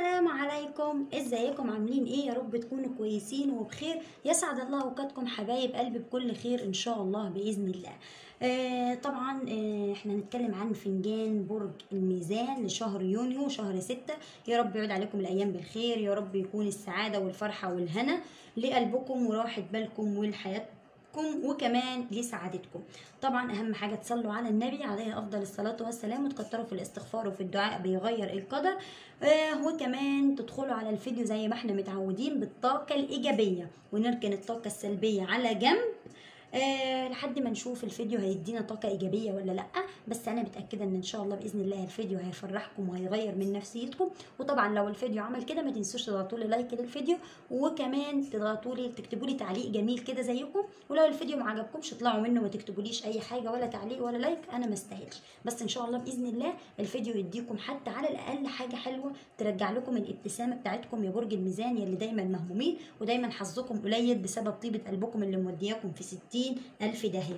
السلام عليكم ازيكم عاملين ايه يا رب تكونوا كويسين وبخير يسعد الله اوقاتكم حبايب قلبي بكل خير ان شاء الله باذن الله آه طبعا آه احنا هنتكلم عن فنجان برج الميزان لشهر يونيو شهر ستة يا رب يعود عليكم الايام بالخير يا رب يكون السعاده والفرحه والهنا لقلبكم وراحه بالكم ولحياتكم وكمان لسعادتكم طبعا اهم حاجه تصلوا على النبي عليه افضل الصلاه والسلام وتكتروا في الاستغفار وفي الدعاء بيغير القدر آه وكمان تدخلوا على الفيديو زي ما احنا متعودين بالطاقه الايجابيه ونركن الطاقه السلبيه على جنب آه لحد ما نشوف الفيديو هيدينا طاقة إيجابية ولا لأ بس أنا متأكدة إن إن شاء الله بإذن الله الفيديو هيفرحكم وهيغير من نفسيتكم وطبعا لو الفيديو عمل كده ما تنسوش تضغطوا لي لايك للفيديو وكمان تضغطوا لي تكتبوا لي تعليق جميل كده زيكم ولو الفيديو ما عجبكمش اطلعوا منه ما تكتبوليش أي حاجة ولا تعليق ولا لايك أنا ما استاهلش بس إن شاء الله بإذن الله الفيديو يديكم حتى على الأقل حاجة حلوة ترجع لكم الابتسامة بتاعتكم يا برج الميزان يلي دايما مهمومين ودايما حظكم قليل بسبب طيبة قلبكم اللي مودياكم في ستين ألف داهية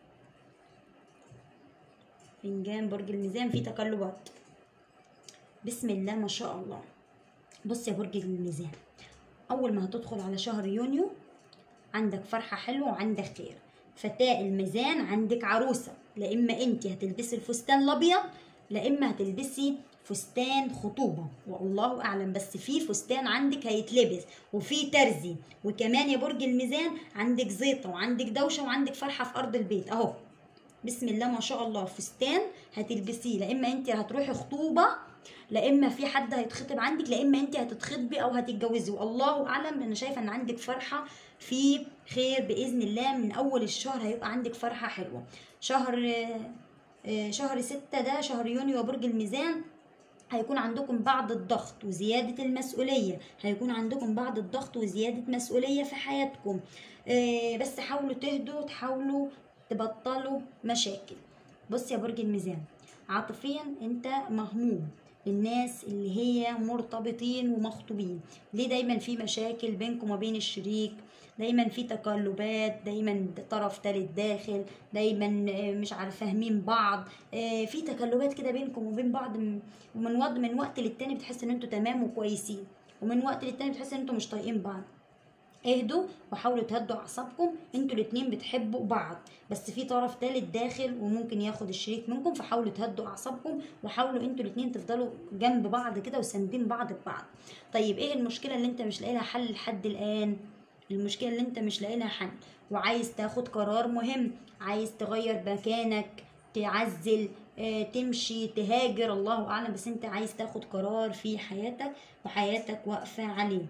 فنجان برج الميزان فيه تقلبات بسم الله ما شاء الله بص يا برج الميزان أول ما هتدخل على شهر يونيو عندك فرحة حلوة وعندك خير فتاة الميزان عندك عروسة لا إما أنت هتلبسي الفستان الأبيض لا إما هتلبسي فستان خطوبة والله أعلم بس في فستان عندك هيتلبس وفي ترزي وكمان يا برج الميزان عندك زيطة وعندك دوشة وعندك فرحة في أرض البيت أهو بسم الله ما شاء الله فستان هتلبسيه لا إما أنت هتروحي خطوبة لا إما في حد هيتخطب عندك لا إما أنت هتتخطبي أو هتتجوزي والله أعلم أنا شايفة إن عندك فرحة في خير بإذن الله من أول الشهر هيبقى عندك فرحة حلوة شهر شهر ستة ده شهر يونيو برج الميزان هيكون عندكم بعض الضغط وزيادة المسؤولية هيكون عندكم بعض الضغط وزيادة مسؤولية في حياتكم آه بس حاولوا تهدوا تحاولوا تبطلوا مشاكل بص يا برج الميزان عاطفيا انت مهموم الناس اللي هي مرتبطين ومخطوبين ليه دايما في مشاكل بينكم وبين الشريك دايما في تقلبات دايما طرف تالت داخل دايما مش عارف فاهمين بعض في تقلبات كده بينكم وبين بعض ومن وقت من وقت للتاني بتحس ان انتوا تمام وكويسين ومن وقت للتاني بتحس ان انتوا مش طايقين بعض اهدوا وحاولوا تهدوا اعصابكم انتوا الاتنين بتحبوا بعض بس في طرف تالت داخل وممكن ياخد الشريك منكم فحاولوا تهدوا اعصابكم وحاولوا انتوا الاتنين تفضلوا جنب بعض كده وساندين بعض ببعض طيب ايه المشكله اللي انت مش لاقي لها حل لحد الان المشكله اللي انت مش لاقي لها حل وعايز تاخد قرار مهم عايز تغير مكانك تعزل اه تمشي تهاجر الله اعلم بس انت عايز تاخد قرار في حياتك وحياتك واقفه عليه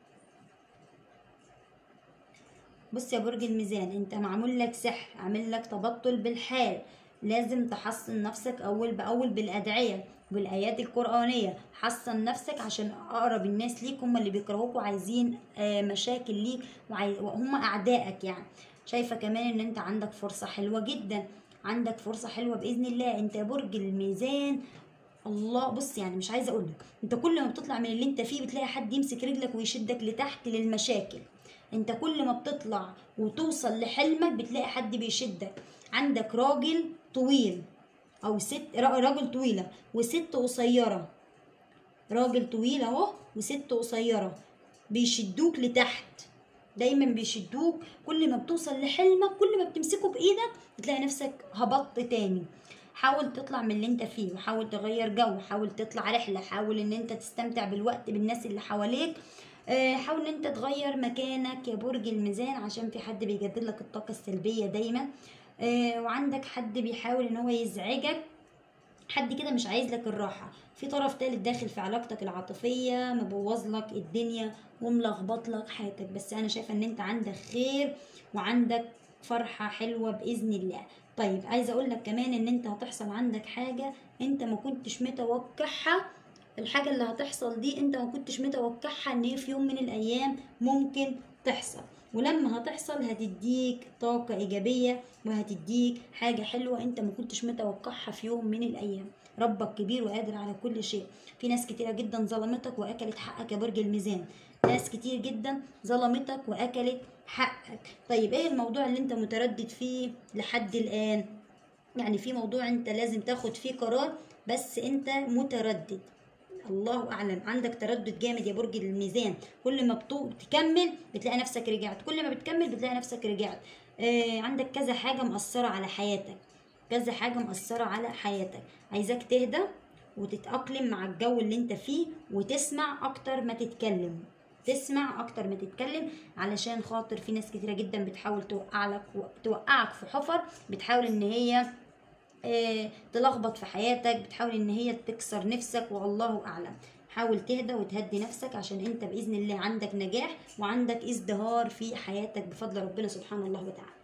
بص يا برج الميزان انت معمول لك سحر عامل لك تبطل بالحال لازم تحصن نفسك اول باول بالادعيه بالايات القرانيه حصن نفسك عشان اقرب الناس ليك هم اللي بيكرهوك وعايزين مشاكل ليك وهم اعدائك يعني شايفه كمان ان انت عندك فرصه حلوه جدا عندك فرصه حلوه باذن الله انت برج الميزان الله بص يعني مش عايزه اقول لك انت كل ما بتطلع من اللي انت فيه بتلاقي حد يمسك رجلك ويشدك لتحت للمشاكل انت كل ما بتطلع وتوصل لحلمك بتلاقي حد بيشدك عندك راجل طويل او ست راجل طويله وست قصيره راجل طويل اهو وست قصيره بيشدوك لتحت دايما بيشدوك كل ما بتوصل لحلمك كل ما بتمسكه بايدك بتلاقي نفسك هبطت تاني حاول تطلع من اللي انت فيه وحاول تغير جو حاول تطلع رحله حاول ان انت تستمتع بالوقت بالناس اللي حواليك حاول ان انت تغير مكانك يا برج الميزان عشان في حد بيجدد لك الطاقه السلبيه دايما وعندك حد بيحاول ان هو يزعجك حد كده مش عايز لك الراحه في طرف تالت داخل في علاقتك العاطفيه مبوظ لك الدنيا وملخبط لك حياتك بس انا شايفه ان انت عندك خير وعندك فرحه حلوه باذن الله طيب عايزه اقول لك كمان ان انت هتحصل عندك حاجه انت ما كنتش متوقعها الحاجة اللي هتحصل دي انت ما كنتش متوقعها ان هي في يوم من الايام ممكن تحصل ولما هتحصل هتديك طاقة ايجابية وهتديك حاجة حلوة انت ما كنتش متوقعها في يوم من الايام ربك كبير وقادر على كل شيء في ناس كتيرة جدا ظلمتك واكلت حقك يا برج الميزان ناس كتير جدا ظلمتك واكلت حقك طيب ايه الموضوع اللي انت متردد فيه لحد الان يعني في موضوع انت لازم تاخد فيه قرار بس انت متردد الله اعلم عندك تردد جامد يا برج الميزان كل ما بتو- بتكمل بتلاقي نفسك رجعت كل ما بتكمل بتلاقي نفسك رجعت آه عندك كذا حاجه مأثره على حياتك كذا حاجه مأثره على حياتك عايزاك تهدى وتتأقلم مع الجو اللي انت فيه وتسمع اكتر ما تتكلم تسمع اكتر ما تتكلم علشان خاطر في ناس كتيره جدا بتحاول توقع لك توقعك في حفر بتحاول ان هي آه، تلخبط في حياتك بتحاول ان هي تكسر نفسك والله اعلم حاول تهدى وتهدي نفسك عشان انت باذن الله عندك نجاح وعندك ازدهار في حياتك بفضل ربنا سبحانه الله وتعالى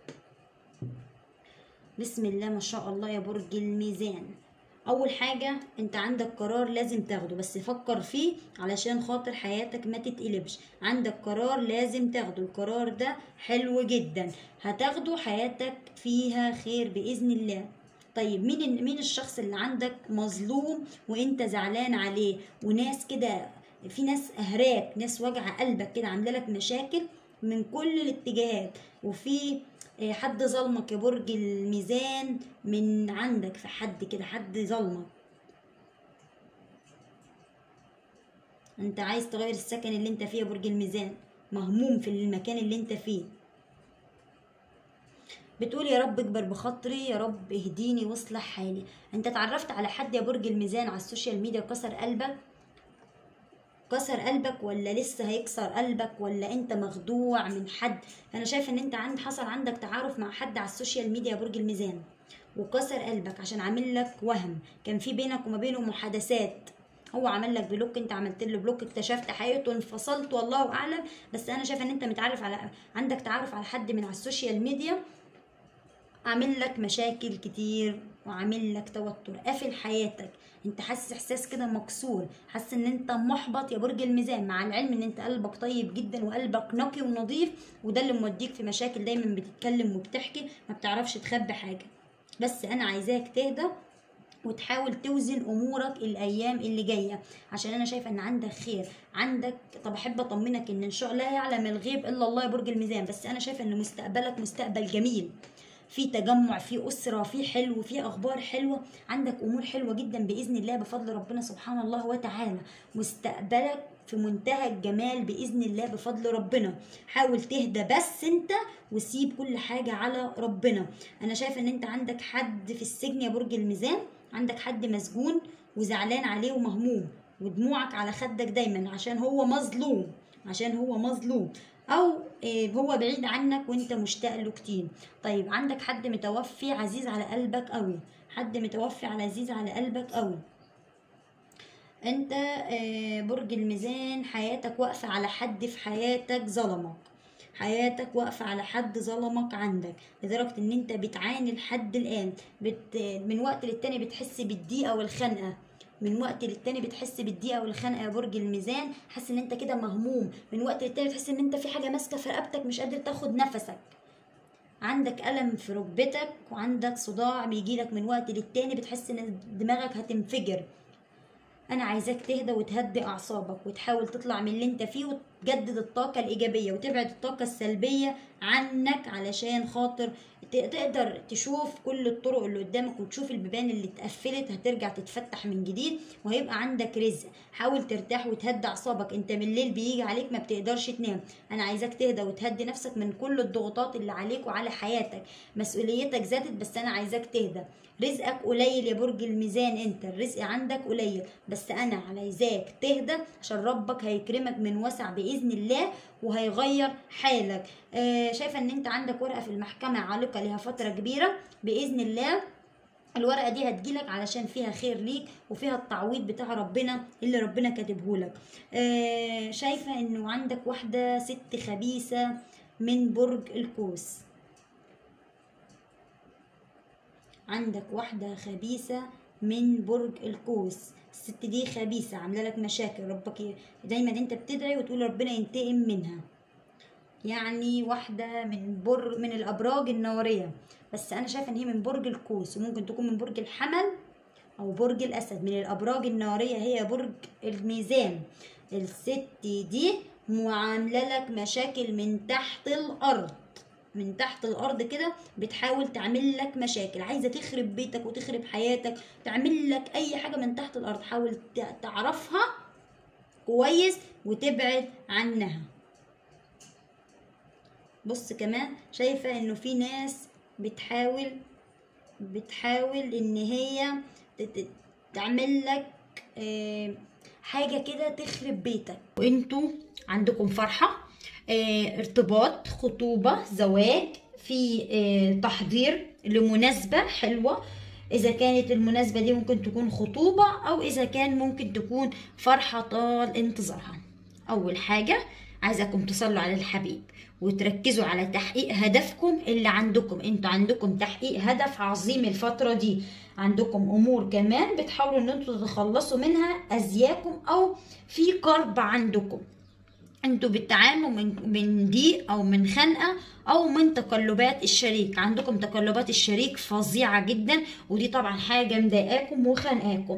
بسم الله ما شاء الله يا برج الميزان اول حاجة انت عندك قرار لازم تاخده بس فكر فيه علشان خاطر حياتك ما تتقلبش عندك قرار لازم تاخده القرار ده حلو جدا هتاخده حياتك فيها خير باذن الله طيب مين ال- مين الشخص اللي عندك مظلوم وانت زعلان عليه وناس كده في ناس اهراك ناس وجع قلبك كده عامله لك مشاكل من كل الاتجاهات وفي آه، حد ظلمك يا برج الميزان من عندك في حد كده حد ظلمك انت عايز تغير السكن اللي انت فيه يا برج الميزان مهموم في المكان اللي انت فيه بتقول يا رب اكبر بخاطري يا رب اهديني واصلح حالي انت اتعرفت على حد يا برج الميزان على السوشيال ميديا وكسر قلبك كسر قلبك ولا لسه هيكسر قلبك ولا انت مخدوع من حد انا شايفه ان انت عند حصل عندك تعارف مع حد على السوشيال ميديا يا برج الميزان وكسر قلبك عشان عامل لك وهم كان في بينك وما بينه محادثات هو عمل لك بلوك انت عملت له بلوك اكتشفت حقيقته انفصلت والله اعلم بس انا شايفه ان انت متعرف على عندك تعارف على حد من على السوشيال ميديا عامل لك مشاكل كتير وعامل لك توتر قافل حياتك انت حاسس احساس كده مكسور حاسس ان انت محبط يا برج الميزان مع العلم ان انت قلبك طيب جدا وقلبك نقي ونظيف وده اللي موديك في مشاكل دايما بتتكلم وبتحكي ما بتعرفش تخبي حاجه بس انا عايزاك تهدى وتحاول توزن امورك الايام اللي جايه عشان انا شايفه ان عندك خير عندك طب احب اطمنك ان ان شاء الله لا يعلم الغيب الا الله يا برج الميزان بس انا شايفه ان مستقبلك مستقبل جميل في تجمع في اسره في حلو في اخبار حلوه عندك امور حلوه جدا باذن الله بفضل ربنا سبحانه الله وتعالى مستقبلك في منتهى الجمال باذن الله بفضل ربنا حاول تهدى بس انت وسيب كل حاجه على ربنا انا شايفه ان انت عندك حد في السجن يا برج الميزان عندك حد مسجون وزعلان عليه ومهموم ودموعك على خدك دايما عشان هو مظلوم عشان هو مظلوم او آه، هو بعيد عنك وانت مشتاق له كتير طيب عندك حد متوفي عزيز على قلبك قوي حد متوفي على عزيز على قلبك قوي انت آه، برج الميزان حياتك واقفة على حد في حياتك ظلمك حياتك واقفة على حد ظلمك عندك لدرجة ان انت بتعاني لحد الان بت... من وقت للتاني بتحس بالضيقة والخنقة من وقت للتاني بتحس بالضيقة والخنقة يا برج الميزان حاسس ان انت كده مهموم من وقت للتاني بتحس ان انت في حاجة ماسكة في رقبتك مش قادر تاخد نفسك عندك ألم في ركبتك وعندك صداع بيجيلك من وقت للتاني بتحس ان دماغك هتنفجر انا عايزاك تهدى وتهدي اعصابك وتحاول تطلع من اللي انت فيه وتجدد الطاقه الايجابيه وتبعد الطاقه السلبيه عنك علشان خاطر ت- تقدر تشوف كل الطرق اللي قدامك وتشوف البيبان اللي اتقفلت هترجع تتفتح من جديد وهيبقى عندك رزق حاول ترتاح وتهدي اعصابك انت من الليل بيجي عليك ما بتقدرش تنام انا عايزاك تهدى وتهدي نفسك من كل الضغوطات اللي عليك وعلى حياتك مسؤوليتك زادت بس انا عايزاك تهدى رزقك قليل يا برج الميزان انت الرزق عندك قليل بس انا عايزاك تهدى عشان ربك هيكرمك من وسع باذن الله وهيغير حالك آه شايفه ان انت عندك ورقه في المحكمه عالقه ليها فتره كبيره باذن الله الورقه دي هتجيلك علشان فيها خير ليك وفيها التعويض بتاع ربنا اللي ربنا كاتبهولك آه شايفه انه عندك واحده ست خبيثه من برج القوس عندك واحدة خبيثة من برج القوس الست دي خبيثة عاملة لك مشاكل ربك ي- دايما انت بتدعي وتقول ربنا ينتقم منها يعني واحدة من بر من الأبراج النارية بس أنا شايفة إن هي من برج القوس وممكن تكون من برج الحمل أو برج الأسد من الأبراج النارية هي برج الميزان الست دي معاملة لك مشاكل من تحت الأرض من تحت الارض كده بتحاول تعمل لك مشاكل عايزه تخرب بيتك وتخرب حياتك تعمل لك اي حاجه من تحت الارض حاول ت- تعرفها كويس وتبعد عنها بص كمان شايفة انه في ناس بتحاول بتحاول ان هي ت- ت- تعمل لك آه، حاجة كده تخرب بيتك وانتوا عندكم فرحة آه، ارتباط خطوبة زواج في آه، تحضير لمناسبة حلوة إذا كانت المناسبة دي ممكن تكون خطوبة أو إذا كان ممكن تكون فرحة طال انتظارها أول حاجة عايزاكم تصلوا على الحبيب وتركزوا على تحقيق هدفكم اللي عندكم انتوا عندكم تحقيق هدف عظيم الفترة دي عندكم امور كمان بتحاولوا ان انتوا تتخلصوا منها ازياكم او في كرب عندكم انتوا بتعانوا من من ضيق او من خنقه او من تقلبات الشريك عندكم تقلبات الشريك فظيعه جدا ودي طبعا حاجه مضايقاكم وخانقاكم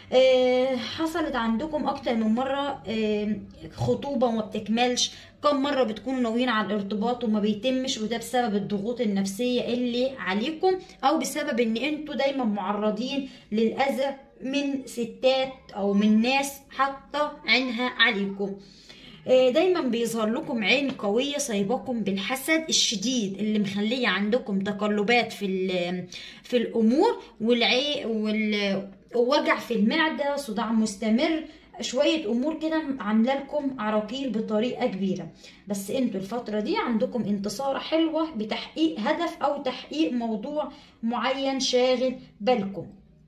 آه، حصلت عندكم اكتر من مره آه، خطوبه وما بتكملش كم مره بتكونوا ناويين على الارتباط وما بيتمش وده بسبب الضغوط النفسيه اللي عليكم او بسبب ان انتوا دايما معرضين للاذى من ستات او من ناس حاطه عينها عليكم آه، دايما بيظهر لكم عين قوية صايباكم بالحسد الشديد اللي مخلية عندكم تقلبات في ال- في الأمور والعي وال- ووجع في المعدة صداع مستمر شوية أمور كده عاملة لكم عراقيل بطريقة كبيرة بس انتوا الفترة دي عندكم انتصار حلوة بتحقيق هدف أو تحقيق موضوع معين شاغل بالكم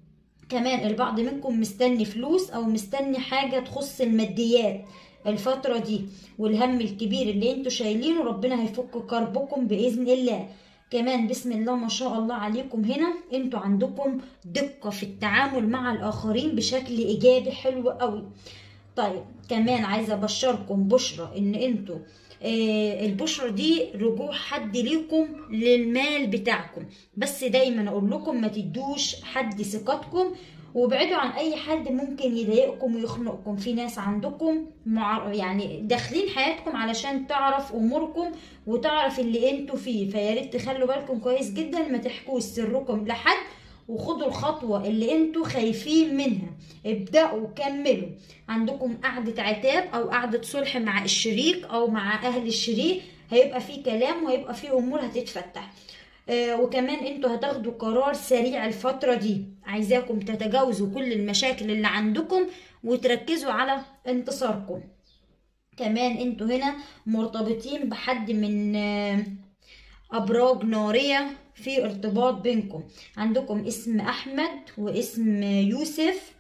كمان البعض منكم مستني فلوس او مستني حاجة تخص الماديات الفترة دي والهم الكبير اللي انتوا شايلينه ربنا هيفك كربكم بإذن الله كمان بسم الله ما شاء الله عليكم هنا انتوا عندكم دقة في التعامل مع الآخرين بشكل إيجابي حلو قوي طيب كمان عايزة أبشركم بشرة إن انتوا آه، البشرة دي رجوع حد ليكم للمال بتاعكم بس دايما اقول لكم ما تدوش حد ثقتكم وابعدوا عن اي حد ممكن يضايقكم ويخنقكم في ناس عندكم مع يعني داخلين حياتكم علشان تعرف اموركم وتعرف اللي انتوا فيه فيا ريت تخلوا بالكم كويس جدا ما تحكوش سركم لحد وخدوا الخطوة اللي انتوا خايفين منها ابدأوا وكملوا عندكم قعدة عتاب او قعدة صلح مع الشريك او مع اهل الشريك هيبقى في كلام وهيبقى في امور هتتفتح آه، وكمان انتوا هتاخدوا قرار سريع الفترة دي عايزاكم تتجاوزوا كل المشاكل اللي عندكم وتركزوا على انتصاركم كمان انتوا هنا مرتبطين بحد من آه، ابراج نارية في ارتباط بينكم عندكم اسم احمد واسم يوسف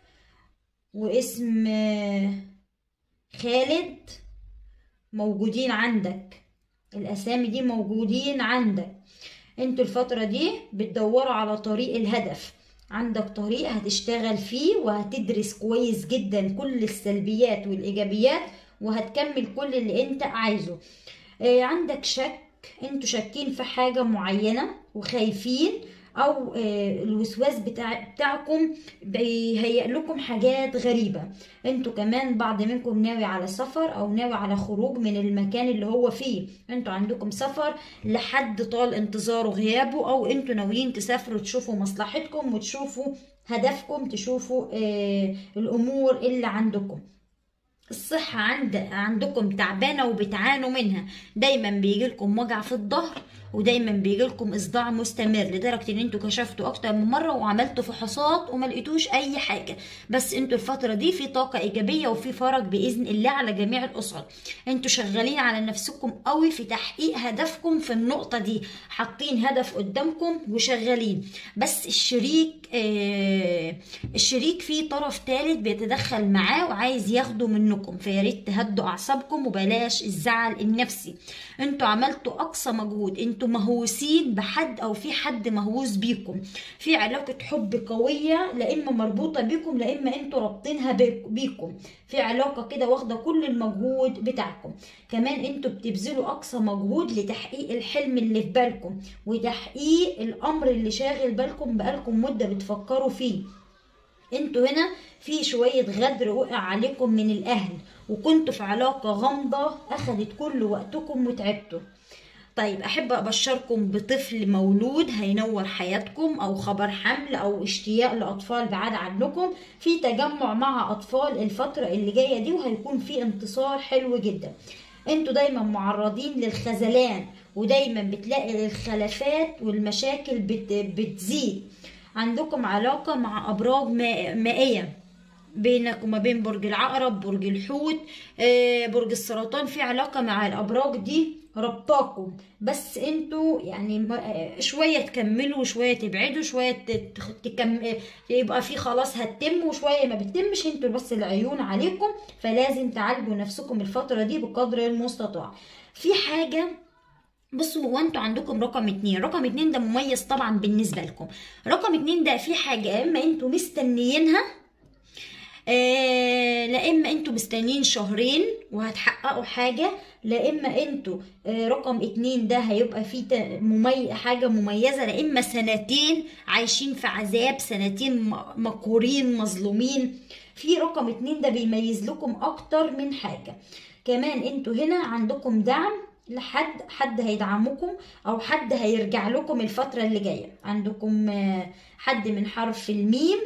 واسم آه، خالد موجودين عندك الاسامي دي موجودين عندك انتوا الفترة دي بتدوروا على طريق الهدف عندك طريق هتشتغل فيه وهتدرس كويس جدا كل السلبيات والإيجابيات وهتكمل كل اللي انت عايزه آه، عندك شك انتوا شاكين في حاجة معينة وخايفين او آه، الوسواس بتاع بتاعكم بيهيئ لكم حاجات غريبة انتوا كمان بعض منكم ناوي على سفر او ناوي على خروج من المكان اللي هو فيه انتوا عندكم سفر لحد طال انتظاره غيابه او انتوا ناويين تسافروا تشوفوا مصلحتكم وتشوفوا هدفكم تشوفوا آه الامور اللي عندكم الصحة عند عندكم تعبانة وبتعانوا منها دايما بيجيلكم وجع في الظهر ودايما بيجيلكم اصداع مستمر لدرجة ان انتوا كشفتوا اكتر من مرة وعملتوا فحوصات وما لقيتوش اي حاجة بس انتوا الفترة دي في طاقة ايجابية وفي فرج باذن الله على جميع الاصعد انتوا شغالين على نفسكم قوي في تحقيق هدفكم في النقطة دي حاطين هدف قدامكم وشغالين بس الشريك آه الشريك فيه طرف ثالث بيتدخل معاه وعايز ياخده منكم فيا ريت تهدوا اعصابكم وبلاش الزعل النفسي انتوا عملتوا اقصى مجهود انتوا مهووسين بحد او في حد مهووس بيكم في علاقة حب قوية لا اما مربوطة بيكم لا اما انتوا رابطينها بيك- بيكم في علاقة كده واخدة كل المجهود بتاعكم كمان انتوا بتبذلوا اقصى مجهود لتحقيق الحلم اللي في بالكم وتحقيق الامر اللي شاغل بالكم بقالكم مدة بتفكروا فيه انتوا هنا في شوية غدر وقع عليكم من الأهل وكنتوا في علاقة غامضة أخدت كل وقتكم وتعبتوا طيب احب ابشركم بطفل مولود هينور حياتكم او خبر حمل او اشتياق لاطفال بعاد عنكم في تجمع مع اطفال الفتره اللي جايه دي وهيكون في انتصار حلو جدا انتوا دايما معرضين للخذلان ودايما بتلاقي الخلافات والمشاكل بت بتزيد عندكم علاقه مع ابراج ماء- مائيه بينك وما بين برج العقرب برج الحوت آه، برج السرطان في علاقة مع الأبراج دي ربطاكم بس انتوا يعني ما- آه، شوية تكملوا وشوية تبعدوا شوية تت- تكم... آه، يبقى في خلاص هتتم وشوية ما بتتمش انتوا بس العيون عليكم فلازم تعالجوا نفسكم الفترة دي بقدر المستطاع في حاجة بصوا هو انتوا عندكم رقم اتنين رقم اتنين ده مميز طبعا بالنسبة لكم رقم اتنين ده في حاجة يا اما انتوا مستنيينها آه لا اما انتوا مستنيين شهرين وهتحققوا حاجة لا اما انتوا آه رقم اتنين ده هيبقى فيه ت- ممي... حاجة مميزة لا اما سنتين عايشين في عذاب سنتين م- مقهورين مظلومين في رقم اتنين ده بيميز لكم اكتر من حاجة كمان انتوا هنا عندكم دعم لحد حد هيدعمكم او حد هيرجع لكم الفترة اللي جاية عندكم آه، حد من حرف الميم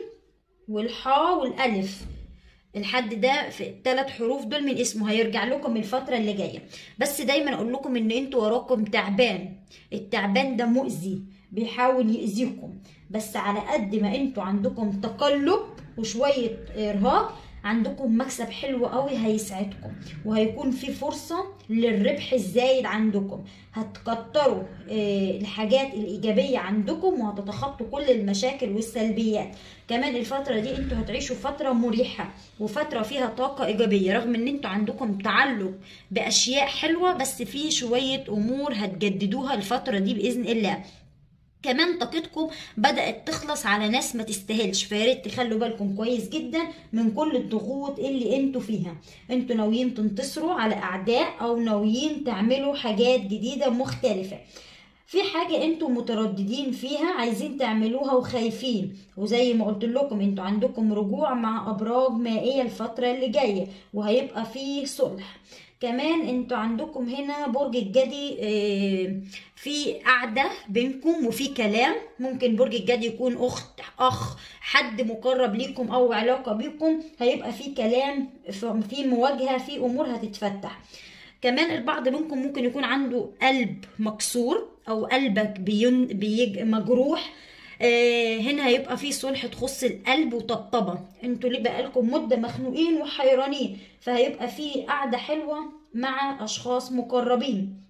والحاء والالف الحد ده في الثلاث حروف دول من اسمه هيرجع لكم الفترة اللي جاية بس دايما اقول لكم ان انتوا وراكم تعبان التعبان ده مؤذي بيحاول يأذيكم بس على قد ما انتوا عندكم تقلب وشوية ارهاق عندكم مكسب حلو قوي هيسعدكم وهيكون في فرصة للربح الزايد عندكم هتكتروا آه، الحاجات الإيجابية عندكم وهتتخطوا كل المشاكل والسلبيات كمان الفترة دي انتوا هتعيشوا فترة مريحة وفترة فيها طاقة إيجابية رغم ان انتوا عندكم تعلق بأشياء حلوة بس في شوية أمور هتجددوها الفترة دي بإذن الله كمان طاقتكم بدأت تخلص على ناس ما تستاهلش فياريت تخلوا بالكم كويس جدا من كل الضغوط اللي انتوا فيها انتوا ناويين تنتصروا على اعداء او ناويين تعملوا حاجات جديدة مختلفة في حاجة انتوا مترددين فيها عايزين تعملوها وخايفين وزي ما قلت لكم انتوا عندكم رجوع مع ابراج مائية الفترة اللي جاية وهيبقى فيه صلح كمان انتوا عندكم هنا برج الجدي آه، في قعدة بينكم وفي كلام ممكن برج الجدي يكون اخت اخ حد مقرب ليكم او علاقة بيكم هيبقى في كلام في مواجهة في امور هتتفتح كمان البعض منكم ممكن يكون عنده قلب مكسور او قلبك بين بيج مجروح آه هنا هيبقى في صلح تخص القلب وطبطبه انتوا ليه بقالكم مده مخنوقين وحيرانين فهيبقى في قعده حلوه مع اشخاص مقربين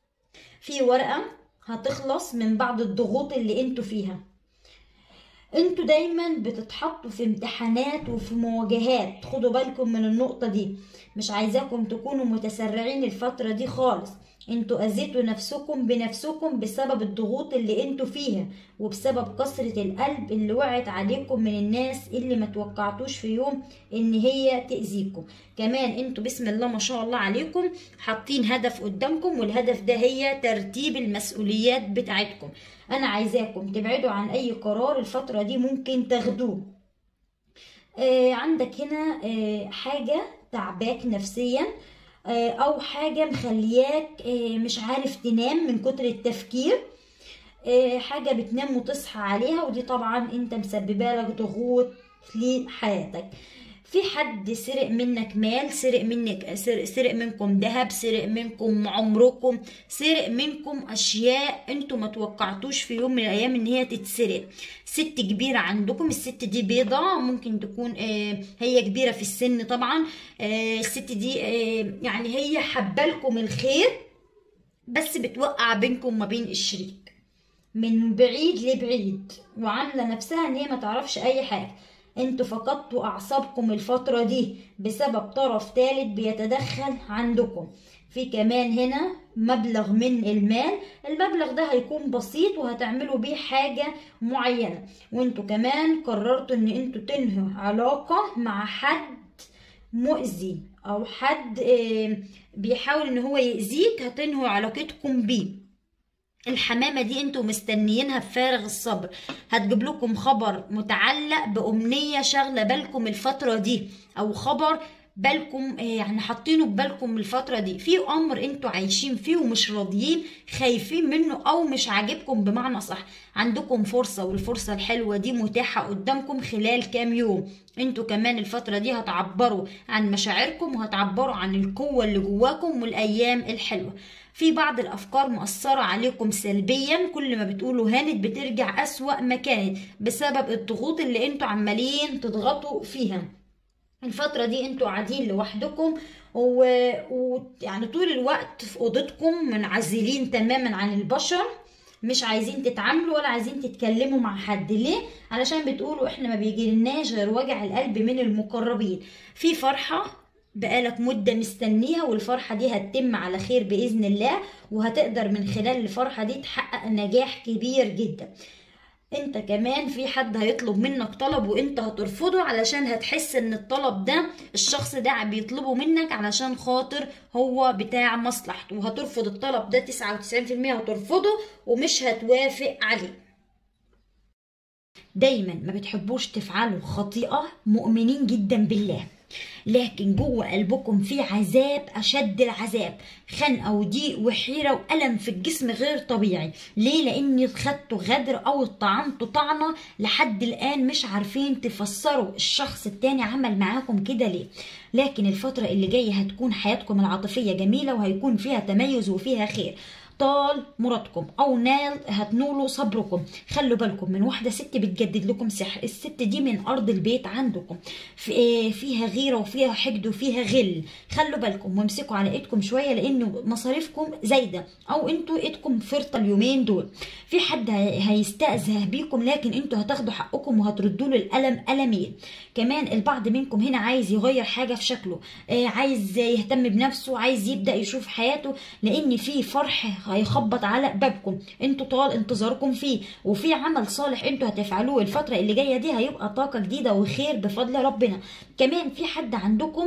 في ورقه هتخلص من بعض الضغوط اللي انتوا فيها انتوا دايما بتتحطوا في امتحانات وفي مواجهات خدوا بالكم من النقطة دي مش عايزاكم تكونوا متسرعين الفترة دي خالص انتوا اذيتوا نفسكم بنفسكم بسبب الضغوط اللي انتوا فيها وبسبب كسرة القلب اللي وقعت عليكم من الناس اللي ما توقعتوش في يوم ان هي تأذيكم كمان انتوا بسم الله ما شاء الله عليكم حاطين هدف قدامكم والهدف ده هي ترتيب المسؤوليات بتاعتكم انا عايزاكم تبعدوا عن اي قرار الفترة دي ممكن تاخدوه آه عندك هنا آه حاجة تعباك نفسيا آه او حاجة مخلياك آه مش عارف تنام من كتر التفكير آه حاجة بتنام وتصحى عليها ودي طبعا انت مسببة لك ضغوط لحياتك في حد سرق منك مال سرق منك سرق, سرق منكم ذهب سرق منكم عمركم سرق منكم اشياء انتوا ما توقعتوش في يوم من الايام ان هي تتسرق ست كبيرة عندكم الست دي بيضة ممكن تكون آه هي كبيرة في السن طبعا آه الست دي آه يعني هي حبالكم الخير بس بتوقع بينكم وما بين الشريك من بعيد لبعيد وعاملة نفسها ان هي ما تعرفش اي حاجة انتوا فقدتوا اعصابكم الفترة دي بسبب طرف ثالث بيتدخل عندكم في كمان هنا مبلغ من المال المبلغ ده هيكون بسيط وهتعملوا بيه حاجة معينة وانتوا كمان قررتوا ان انتوا تنهوا علاقة مع حد مؤذي او حد بيحاول ان هو يأذيك هتنهوا علاقتكم بيه الحمامة دي انتوا مستنيينها بفارغ الصبر هتجيب لكم خبر متعلق بأمنية شاغلة بالكم الفترة دي أو خبر بالكم آه، يعني حاطينه ببالكم الفترة دي في أمر انتوا عايشين فيه ومش راضيين خايفين منه أو مش عاجبكم بمعنى صح عندكم فرصة والفرصة الحلوة دي متاحة قدامكم خلال كام يوم انتوا كمان الفترة دي هتعبروا عن مشاعركم وهتعبروا عن القوة اللي جواكم والأيام الحلوة في بعض الأفكار مؤثرة عليكم سلبيا كل ما بتقولوا هانت بترجع أسوأ ما كانت بسبب الضغوط اللي انتوا عمالين تضغطوا فيها الفترة دي انتوا قاعدين لوحدكم ويعني و... يعني طول الوقت في اوضتكم منعزلين تماما عن البشر مش عايزين تتعاملوا ولا عايزين تتكلموا مع حد ليه علشان بتقولوا احنا ما بيجيلناش غير وجع القلب من المقربين في فرحة بقالك مدة مستنيها والفرحة دي هتتم على خير بإذن الله وهتقدر من خلال الفرحة دي تحقق نجاح كبير جدا انت كمان في حد هيطلب منك طلب وانت هترفضه علشان هتحس ان الطلب ده الشخص ده بيطلبه منك علشان خاطر هو بتاع مصلحته وهترفض الطلب ده 99% هترفضه ومش هتوافق عليه دايما ما بتحبوش تفعلوا خطيئة مؤمنين جدا بالله لكن جوه قلبكم في عذاب أشد العذاب خنقة وضيق وحيرة وألم في الجسم غير طبيعي ليه لأن خدتوا غدر أو اتطعنتوا طعنة لحد الآن مش عارفين تفسروا الشخص التاني عمل معاكم كده ليه لكن الفترة اللي جاية هتكون حياتكم العاطفية جميلة وهيكون فيها تميز وفيها خير طال مرادكم او نال هتنولوا صبركم خلوا بالكم من واحده ست بتجدد لكم سحر الست دي من ارض البيت عندكم في فيها غيره وفيها حقد وفيها غل خلوا بالكم وامسكوا على ايدكم شويه لانه مصاريفكم زايده او انتوا ايدكم فرطه اليومين دول في حد هيستأذى بيكم لكن انتوا هتاخدوا حقكم وهتردوا له الالم المين كمان البعض منكم هنا عايز يغير حاجه في شكله عايز يهتم بنفسه عايز يبدا يشوف حياته لان في فرح هيخبط على بابكم انتوا طال انتظاركم فيه وفي عمل صالح انتوا هتفعلوه الفتره اللي جايه دي هيبقى طاقه جديده وخير بفضل ربنا كمان في حد عندكم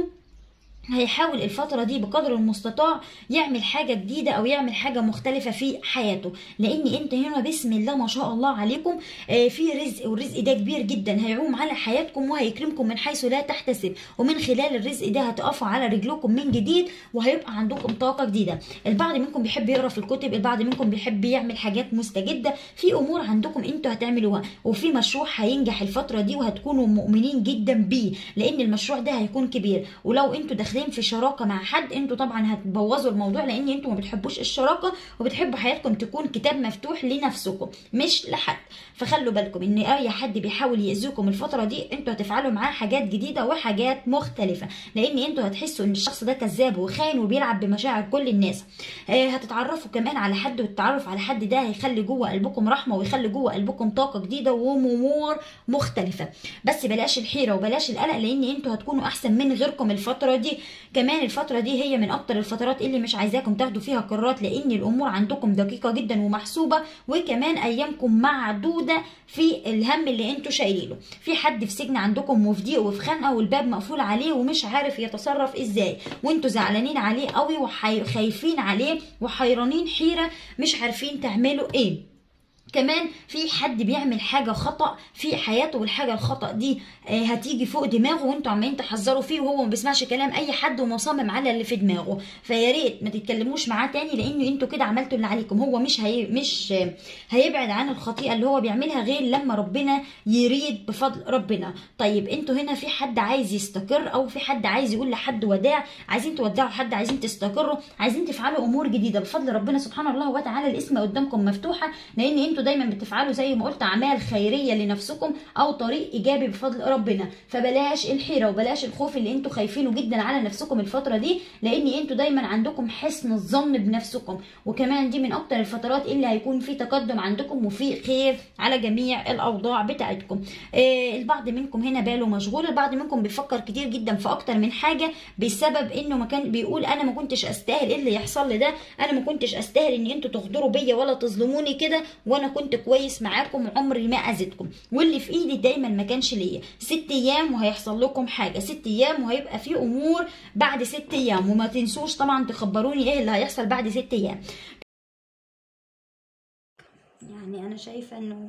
هيحاول الفترة دي بقدر المستطاع يعمل حاجة جديدة أو يعمل حاجة مختلفة في حياته لأن أنت هنا بسم الله ما شاء الله عليكم في رزق والرزق ده كبير جدا هيعوم على حياتكم وهيكرمكم من حيث لا تحتسب ومن خلال الرزق ده هتقفوا على رجلكم من جديد وهيبقى عندكم طاقة جديدة البعض منكم بيحب يقرا في الكتب البعض منكم بيحب يعمل حاجات مستجدة في أمور عندكم أنتوا هتعملوها وفي مشروع هينجح الفترة دي وهتكونوا مؤمنين جدا بيه لأن المشروع ده هيكون كبير ولو أنتوا داخلين داخلين في شراكه مع حد انتوا طبعا هتبوظوا الموضوع لان انتوا ما بتحبوش الشراكه وبتحبوا حياتكم تكون كتاب مفتوح لنفسكم مش لحد فخلوا بالكم ان اي حد بيحاول يأذيكم الفتره دي انتوا هتفعلوا معاه حاجات جديده وحاجات مختلفه لان انتوا هتحسوا ان الشخص ده كذاب وخاين وبيلعب بمشاعر كل الناس آه هتتعرفوا كمان على حد والتعرف على حد ده هيخلي جوه قلبكم رحمه ويخلي جوه قلبكم طاقه جديده وامور مختلفه بس بلاش الحيره وبلاش القلق لان انتوا هتكونوا احسن من غيركم الفتره دي كمان الفترة دي هي من أكتر الفترات اللي مش عايزاكم تاخدوا فيها قرارات لأن الأمور عندكم دقيقة جدا ومحسوبة وكمان أيامكم معدودة في الهم اللي انتوا شايلينه في حد في سجن عندكم وفي ضيق وفي خنقة والباب مقفول عليه ومش عارف يتصرف ازاي وانتوا زعلانين عليه قوي وخايفين عليه وحيرانين حيرة مش عارفين تعملوا ايه كمان في حد بيعمل حاجه خطا في حياته والحاجه الخطا دي هتيجي فوق دماغه وانتوا عمالين تحذروا فيه وهو ما بيسمعش كلام اي حد ومصمم على اللي في دماغه فيا ريت ما تتكلموش معاه تاني لان انتوا كده عملتوا اللي عليكم هو مش هي مش هيبعد عن الخطيئه اللي هو بيعملها غير لما ربنا يريد بفضل ربنا طيب انتوا هنا في حد عايز يستقر او في حد عايز يقول لحد وداع عايزين تودعوا حد عايزين تستقروا عايزين تفعلوا امور جديده بفضل ربنا سبحانه الله وتعالى الاسم قدامكم مفتوحه لان انتوا دايما بتفعلوا زي ما قلت اعمال خيريه لنفسكم او طريق ايجابي بفضل ربنا فبلاش الحيره وبلاش الخوف اللي انتوا خايفينه جدا على نفسكم الفتره دي لان انتوا دايما عندكم حسن الظن بنفسكم وكمان دي من اكتر الفترات اللي هيكون في تقدم عندكم وفي خير على جميع الاوضاع بتاعتكم آه البعض منكم هنا باله مشغول البعض منكم بيفكر كتير جدا في اكتر من حاجه بسبب انه ما كان بيقول انا ما كنتش استاهل ايه اللي يحصل لي ده انا ما كنتش استاهل ان انتوا تغدروا بيا ولا تظلموني كده وانا كنت كويس معاكم وعمري ما اذيتكم واللي في ايدي دايما ما كانش ليا ست ايام وهيحصل لكم حاجه ست ايام وهيبقى في امور بعد ست ايام وما تنسوش طبعا تخبروني ايه اللي هيحصل بعد ست ايام يعني انا شايفه انه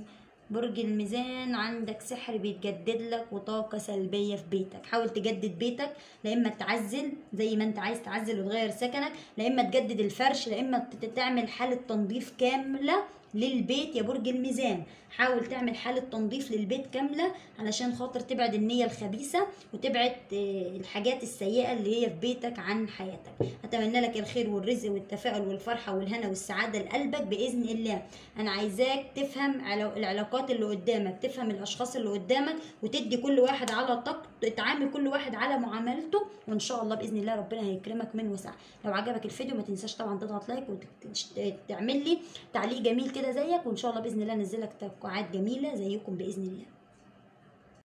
برج الميزان عندك سحر بيتجدد لك وطاقة سلبية في بيتك حاول تجدد بيتك لا إما تعزل زي ما أنت عايز تعزل وتغير سكنك لا إما تجدد الفرش لا إما ت- تعمل حالة تنظيف كاملة للبيت يا برج الميزان حاول تعمل حالة تنظيف للبيت كاملة علشان خاطر تبعد النية الخبيثة وتبعد آه، الحاجات السيئة اللي هي في بيتك عن حياتك أتمنى لك الخير والرزق والتفاؤل والفرحة والهنا والسعادة لقلبك بإذن الله أنا عايزاك تفهم علا- العلاقات اللي قدامك تفهم الأشخاص اللي قدامك وتدي كل واحد على طاقته تعامل كل واحد على معاملته وإن شاء الله بإذن الله ربنا هيكرمك من وسع لو عجبك الفيديو ما تنساش طبعا تضغط لايك وتعمل لي تعليق جميل كده زيك وإن شاء الله بإذن الله أنزلك توقعات جميلة زيكم بإذن الله